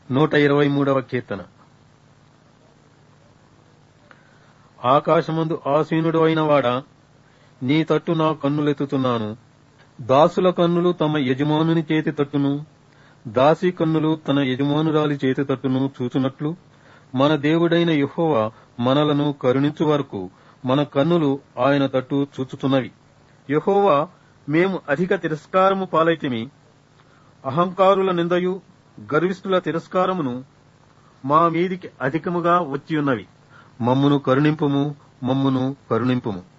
నూట ఇరవై మూడవ కీర్తన ఆకాశమందు ఆసీనుడు అయిన వాడా నీ తట్టు నా కన్నులెత్తుతున్నాను దాసుల కన్నులు తమ యజమానుని చేతి తట్టును దాసి కన్నులు తన యజమానురాలి చేతి తట్టును చూచున్నట్లు మన దేవుడైన యెహోవా మనలను కరుణించు వరకు మన కన్నులు ఆయన తట్టు చూచుతున్నవి యెహోవా మేము అధిక తిరస్కారము పాలైతిమి అహంకారుల నిందయు గర్విష్ఠుల తిరస్కారమును మా మీదికి అధికముగా వచ్చియున్నవి మమ్మును కరుణింపుము మమ్మును కరుణింపుము